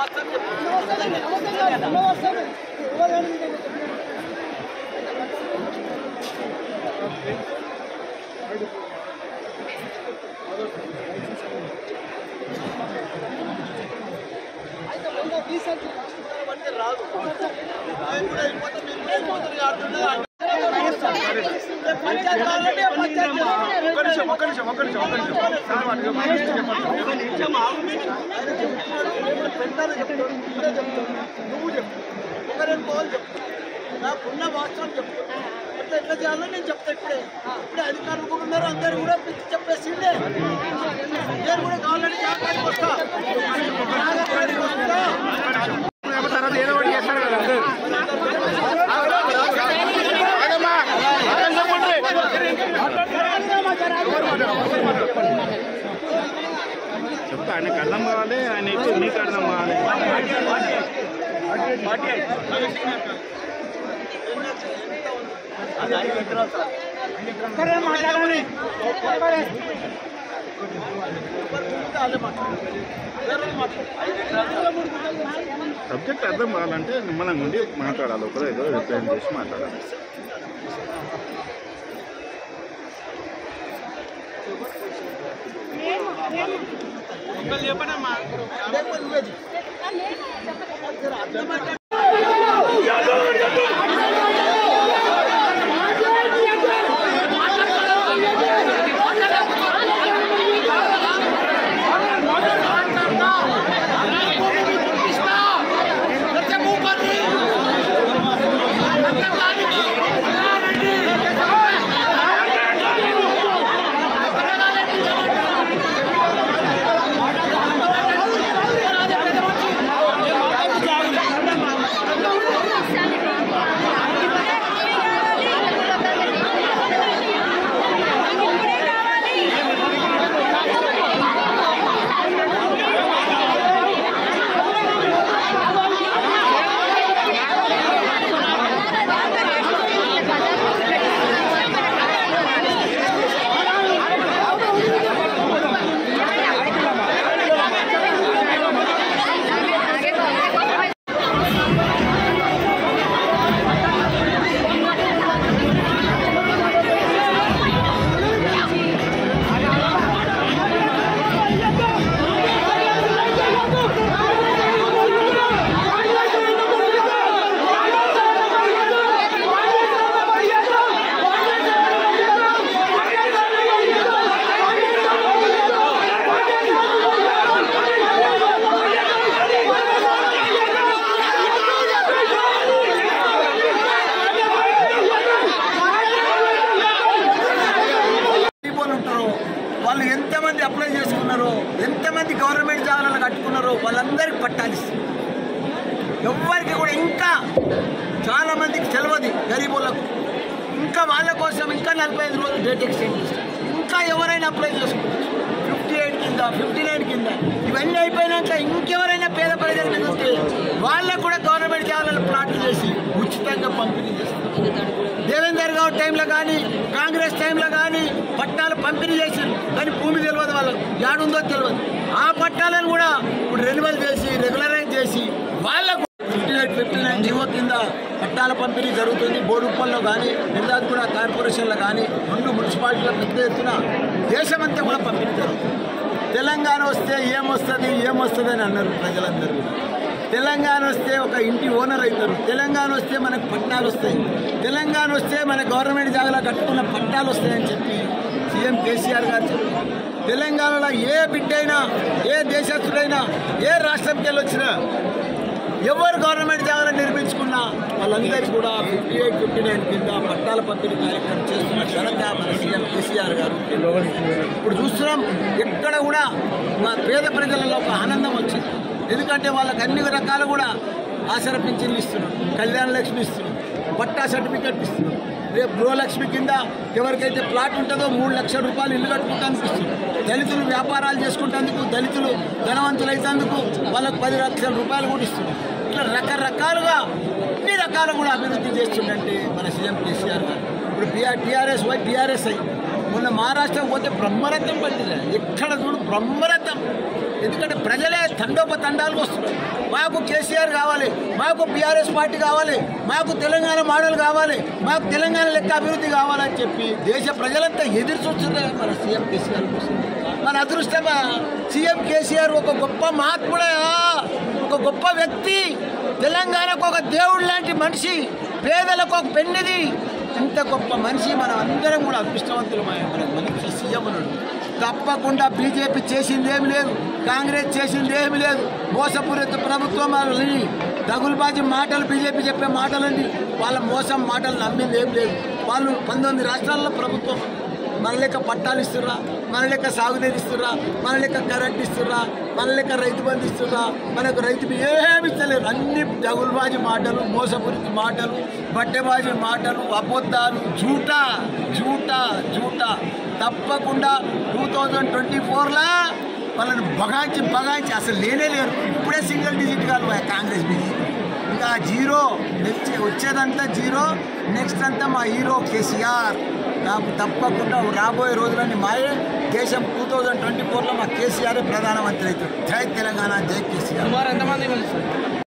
ఒక్క నిమిషం ఒక్క నిమిషం ఒక్క నిమిషం ఒక్క నిమిషం సార్ వాటికి ఒక నిమిషం చెప్పండి. పెట్టాలని చెప్తాడు ఇప్పుడే చెప్తాడు నువ్వు చెప్పు ఒకరేం పోవాలి చెప్పు నాకున్న వాస్తవం చెప్పు అట్లా ఎట్లా చేయాలో నేను చెప్తా ఇప్పుడే ఇప్పుడే అధికారులు కూడా ఉన్నారు అందరు కూడా పిచ్చి చెప్పేసి నేను కూడా కావాలని జాగ్రత్తగా వస్తా జాగ్రత్తగా వస్తా ఏమో తర్వాత ఏదో ఒకటి చేస్తారు కదా అందరూ. ఆగమ్మా. ఆగండి చెప్పండి. చెప్తా ఆయనకు అర్థం కావాలి ఆయన ఇచ్చి మీకు అర్థం కావాలి సబ్జెక్ట్ అర్థం కావాలంటే నిమ్మలంగా ఉండి మాట్లాడాలి ఒకరు ఏదో రిప్లైన్ చేసి మాట్లాడాలి లేకపోతే నువ్వే చెప్పు. పీపుల్ ఉంటారో వాళ్ళు ఎంతమంది అప్లై చేసుకున్నారో ఎంతమంది గవర్నమెంట్ జాగాలను కట్టుకున్నారో వాళ్ళందరికీ పట్టాలి ఇస్తారు. ఎవ్వరికి కూడా ఇంకా చాలా మందికి తెలియదు గరీబులకు ఇంకా వాళ్ళ కోసం ఇంకా నలభై ఐదు రోజులు డేట్ ఎక్స్టెండ్ చేస్తారు ఇంకా ఎవరైనా అప్లై చేసుకుంటారు ఫిఫ్టీ ఎయిట్ కింద ఫిఫ్టీ నైన్ కింద ఇవన్నీ అయిపోయినాక ఇంకెవరైనా పేద ప్రజల మీద ఉంటే వాళ్ళకు కూడా గవర్నమెంట్ జాగాలను ప్లాట్లు చేసి ఉచితంగా పంపిణీ చేస్తారు దేవేందర్ గౌడ్ టైంలో కానీ కాంగ్రెస్ టైంలో కానీ పట్టాలు పంపిణీ చేసింది కానీ భూమి తెలియదు వాళ్ళకు యాడుందో తెలియదు ఆ పట్టాలను కూడా ఇప్పుడు రెన్యువల్ చేసి రెగ్యులరైజ్ చేసి వాళ్ళకు fifty eight fifty nine GO కింద పట్టాల పంపిణీ జరుగుతుంది బోడుప్పల్లో కానీ నిందాది కూడా కార్పొరేషన్లో కానీ రెండు మున్సిపాలిటీల పెద్ద ఎత్తున దేశమంతా కూడా పంపిణీ జరుగుతుంది తెలంగాణ వస్తే ఏమొస్తుంది ఏమొస్తుంది అని అన్నారు ప్రజలందరూ తెలంగాణ వస్తే ఒక ఇంటి ఓనర్ అవుతారు తెలంగాణ వస్తే మనకు పట్టాలు వస్తాయి తెలంగాణ వస్తే మన గవర్నమెంట్ జాగాలో కట్టుకున్న పట్టాలు వస్తాయని చెప్పి సీఎం కేసీఆర్ గారు చెప్పారు తెలంగాణలో ఏ బిడ్డైనా ఏ దేశస్తుడైనా ఏ రాష్ట్రంకి వెళ్ళి వచ్చినా ఎవరు గవర్నమెంట్ జాగాలను నిర్మించుకున్నా వాళ్ళందరికీ కూడా ఫిఫ్టీ ఎయిట్ ఫిఫ్టీ నైన్ కింద పట్టాల పంపిణీ కార్యక్రమం చేస్తున్న ఘనత మన సీఎం కేసీఆర్ గారు ఇప్పుడు చూస్తున్నాం ఎక్కడ కూడా మా పేద ప్రజలలో ఒక ఆనందం వచ్చింది ఎందుకంటే వాళ్ళకి అన్ని రకాలు కూడా ఆసర పింఛన్లు ఇస్తున్నాం కళ్యాణ లక్ష్మి ఇస్తున్నాం పట్టా సర్టిఫికెట్ ఇస్తున్నాం రేపు గృహలక్ష్మి కింద ఎవరికైతే ప్లాట్ ఉంటుందో మూడు లక్షల రూపాయలు ఇల్లు కట్టుకుంటానికి ఇస్తున్నాం దళితులు వ్యాపారాలు చేసుకుంటేందుకు దళితులు ధనవంతులు అయితేందుకు వాళ్ళకు పది లక్షల రూపాయలు కూడా ఇస్తున్నాం ఇట్లా రకరకాలుగా అన్ని రకాలు కూడా అభివృద్ధి చేస్తుండంటే మన సీఎం కేసీఆర్ గారు ఇప్పుడు బీఆర్ టీఆర్ఎస్ వై టీఆర్ఎస్ అయ్యి మొన్న మహారాష్ట్రకు పోతే బ్రహ్మరథం పట్టింది ఎక్కడ చూడు బ్రహ్మరథం ఎందుకంటే ప్రజలే తండోపతండాలకు వస్తున్నారు మాకు కేసీఆర్ కావాలి మాకు బీఆర్ఎస్ పార్టీ కావాలి మాకు తెలంగాణ మోడల్ కావాలి మాకు తెలంగాణ లెక్క అభివృద్ధి కావాలని చెప్పి దేశ ప్రజలంతా ఎదురు చూస్తున్నారు మన సీఎం కేసీఆర్ కోసం మన అదృష్టమా సీఎం కేసీఆర్ ఒక గొప్ప మహాత్ముడయా ఒక గొప్ప వ్యక్తి తెలంగాణకు ఒక దేవుడు లాంటి మనిషి పేదలకు ఒక పెన్నిది ఇంత గొప్ప మనిషి మనం అందరం కూడా అదృష్టవంతులు మనకు మంచి సీఎం ఉన్నాడు తప్పకుండా బీజేపీ చేసింది ఏమి లేదు కాంగ్రెస్ చేసింది ఏమి లేదు మోసపూరిత ప్రభుత్వం అని దగులుబాజీ మాటలు బీజేపీ చెప్పే మాటలండి వాళ్ళ మోసం మాటలు నమ్మింది ఏం లేదు వాళ్ళు పంతొమ్మిది రాష్ట్రాల్లో ప్రభుత్వం మన లెక్క పట్టాలు ఇస్తుర్రా మన లెక్క సాగునీరు ఇస్తుర్రా మన లెక్క కరెంట్ ఇస్తుర్రా మన లెక్క రైతు బంధు ఇస్తుర్రా మనకు రైతు బి- ఏమి ఇస్తలేరు అన్ని జగులుబాజీ మాటలు మోసపురికి మాటలు బట్టెబాజీ మాటలు అబద్ధాలు జూట జూట జూట తప్పకుండా టూ థౌజండ్ ట్వంటీ ఫోర్లో వాళ్ళని బగాంచి బగాంచి అసలు లేనే లేరు ఇప్పుడే సింగిల్ డిజిట్ కాదు కాంగ్రెస్ బీజేపీ ఇంకా జీరో నెక్స్ట్ వచ్చేదంతా జీరో నెక్స్ట్ అంతా మా హీరో కేసీఆర్ నాకు తప్పకుండా రాబోయే రోజులన్నీ మాయే దేశం టూ థౌజండ్ ట్వంటీ ఫోర్లో మా కేసీఆర్ ప్రధానమంత్రి అవుతాడు జై తెలంగాణ జై కేసీఆర్ సుమారు ఎంతమంది